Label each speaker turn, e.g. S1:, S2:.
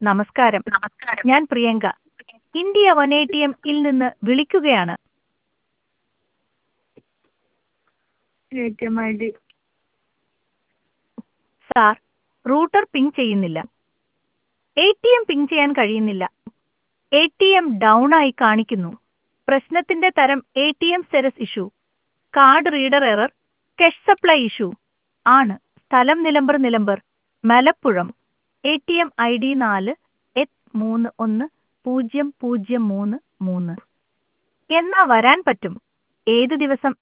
S1: നമസ്കാരം ഞാൻ Priyanka India one A T എമ്മിൽ നിന്ന് വിളിക്കുകയാണ്
S2: A T M I D
S1: sir router ping ചെയ്യുന്നില്ല എ ടി എം പിങ് ചെയ്യാൻ കഴിയുന്നില്ല എ ടി എം ഡൗൺ ആയി കാണിക്കുന്നു പ്രശ്നത്തിന്റെ തരം എ ടി എം സെരസ് issue card reader error cash supply issue ആണ് സ്ഥലം Nilambur Nilambur Malappuram A T M I D നാല് എത്ത് മൂന്ന് ഒന്ന് പൂജ്യം പൂജ്യം മൂന്ന് മൂന്ന് എന്നാ വരാൻ പറ്റും ഏത് ദിവസം